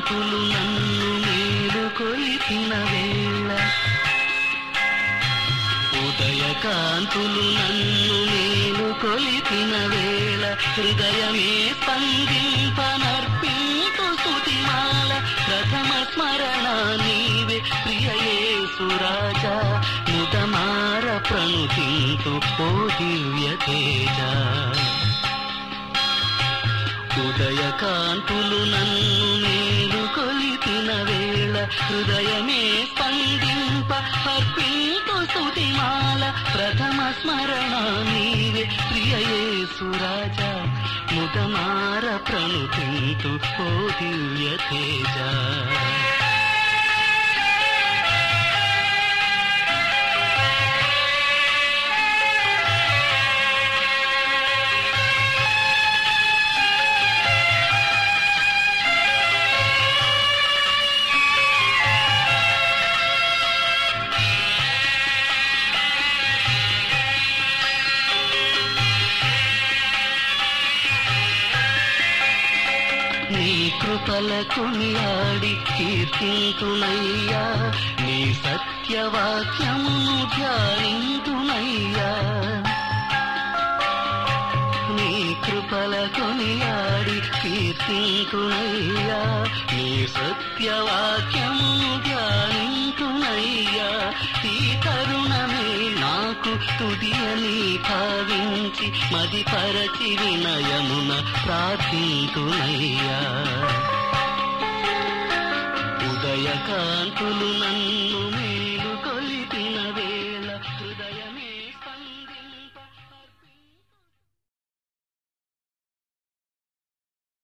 కాంతులు నన్ను మేలు కొలిపిన వేళ ఉదయ కాంతులు నన్ను మేలు కొలిపిన వేళ హృదయమే స్పందింపనర్పింపు స్తుతిమాల ప్రథమ స్మరణ నీవే ప్రియయేసురాజా ముదమార ప్రణుతింతు ఓ దివ్య తేజ ఉదయ కాంతులు నన్ను మేలు కొలిపిన వేళ హృదయమే స్పందింప అర్పింపు స్తుతిమాల ప్రథమ స్మరణ నీవే ప్రియయేసురాజా ముదమార ప్రణుతింతు ఓ దివ్య తేజ నీ కృపల కొనియాడి కీర్తింతునయ్యా నీ సత్యవాక్యమును ధ్యానింతునయ్యా నీ కృపల కొనియాడి కీర్తింతునయ్యా నీ సత్యవాక్యమును ధ్యానింతునయ్యా ఈ తరుణమే నాకు తుది అని భావించి మది పరచి వినయమున ప్రార్థింతునయ్యా ఉదయ కాంతులు నన్ను మేలు కొలిపిన